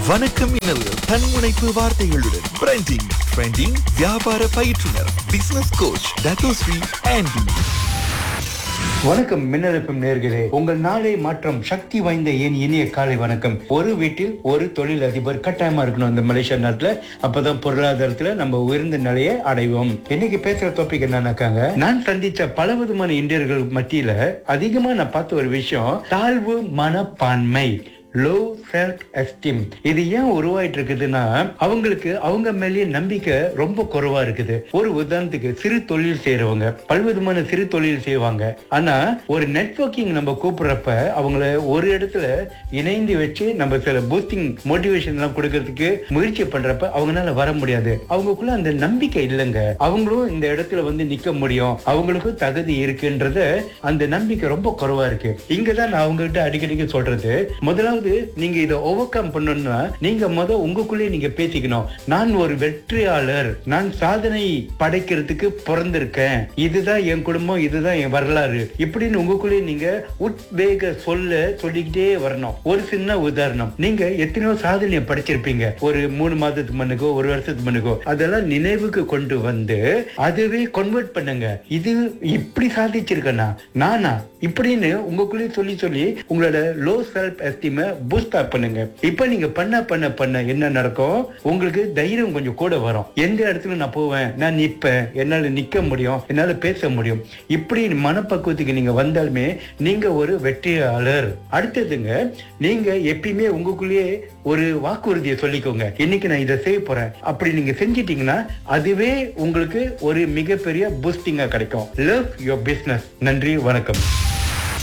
வணக்கம் இன்னல்கள் தன்முனைப்பு வார்த்தைகளுடன் branding trending வியாபார பயிற்றுனர் பிசினஸ் கோச் டட்டோஸ்ரீ ஆண்டி வணக்கம் மின்னலப்பம் நேர்களே உங்கள் நாளை மாற்றம் சக்தி வாய்ந்த என் இனிய காலை வணக்கம் ஒரு வீட்டில் ஒரு தொழில் அதிபர் கட்டாயமா இருக்கணும் இந்த மலேசியா நாட்டுல அப்பதான் பொருளாதாரத்துல நம்ம உயர்ந்த நிலையை அடைவோம் இன்னைக்கு பேசுற டாபிக் என்னன்னாக்காங்க நான் சந்திச்ச பல விதமான இந்தியர்கள் மத்தியில அதிகமா நான் பார்த்த ஒரு விஷயம் தாழ்வு மனப்பான்மை லோ செல்ஃப் எஸ்டீம் இது ஏன் உருவாயிட்டு இருக்குதுன்னா அவங்களுக்கு அவங்க மேலேயே நம்பிக்கை ரொம்ப குறைவா இருக்குது ஒரு உதாரணத்துக்கு சிறு தொழில் செய்யறவங்க பல்விதமான சிறு தொழில் செய்வாங்க ஆனா ஒரு நெட்வொர்க்கிங் நம்ம கூப்பிடுறப்ப அவங்கள ஒரு இடத்துல இணைந்து வச்சு நம்ம சில பூஸ்டிங் மோட்டிவேஷன் எல்லாம் கொடுக்கறதுக்கு முயற்சி பண்றப்ப அவங்களால வர முடியாது அவங்களுக்குள்ள அந்த நம்பிக்கை இல்லைங்க அவங்களும் இந்த இடத்துல வந்து நிக்க முடியும் அவங்களுக்கும் தகுதி இருக்குன்றத அந்த நம்பிக்கை ரொம்ப குறைவா இருக்கு இங்கதான் நான் அவங்க கிட்ட அடிக்கடிக்கு சொல்றது முதலாவது நீங்க இதை ஓவர் கம் பண்ணணும்னா நீங்க முத உங்களுக்குள்ளே நீங்க பேசிக்கணும் நான் ஒரு வெற்றியாளர் நான் சாதனை படைக்கிறதுக்கு பிறந்திருக்கேன் இதுதான் என் குடும்பம் இதுதான் என் வரலாறு இப்படின்னு உங்களுக்குள்ளே நீங்க உத்வேக சொல்ல சொல்லிக்கிட்டே வரணும் ஒரு சின்ன உதாரணம் நீங்க எத்தனையோ சாதனையை படைச்சிருப்பீங்க ஒரு மூணு மாதத்துக்கு முன்னுக்கோ ஒரு வருஷத்துக்கு முன்னுக்கோ அதெல்லாம் நினைவுக்கு கொண்டு வந்து அதுவே கன்வெர்ட் பண்ணுங்க இது இப்படி சாதிச்சிருக்கேனா நானா இப்படின்னு உங்களுக்குள்ளேயே சொல்லி சொல்லி உங்களோட லோ செல்ஃப் எஸ்டீம பூஸ்ட் அப் பண்ணுங்க இப்ப நீங்க பண்ண பண்ண பண்ண என்ன நடக்கும் உங்களுக்கு தைரியம் கொஞ்சம் கூட வரும் எந்த இடத்துல நான் போவேன் நான் நிப்பேன் என்னால நிக்க முடியும் என்னால பேச முடியும் இப்படி மனப்பக்குவத்துக்கு நீங்க வந்தாலுமே நீங்க ஒரு வெற்றியாளர் அடுத்ததுங்க நீங்க எப்பயுமே உங்களுக்குள்ளேயே ஒரு வாக்குறுதியை சொல்லிக்கோங்க இன்னைக்கு நான் இதை செய்ய போறேன் அப்படி நீங்க செஞ்சிட்டீங்கன்னா அதுவே உங்களுக்கு ஒரு மிகப்பெரிய பூஸ்டிங்கா கிடைக்கும் லவ் யோர் பிசினஸ் நன்றி வணக்கம்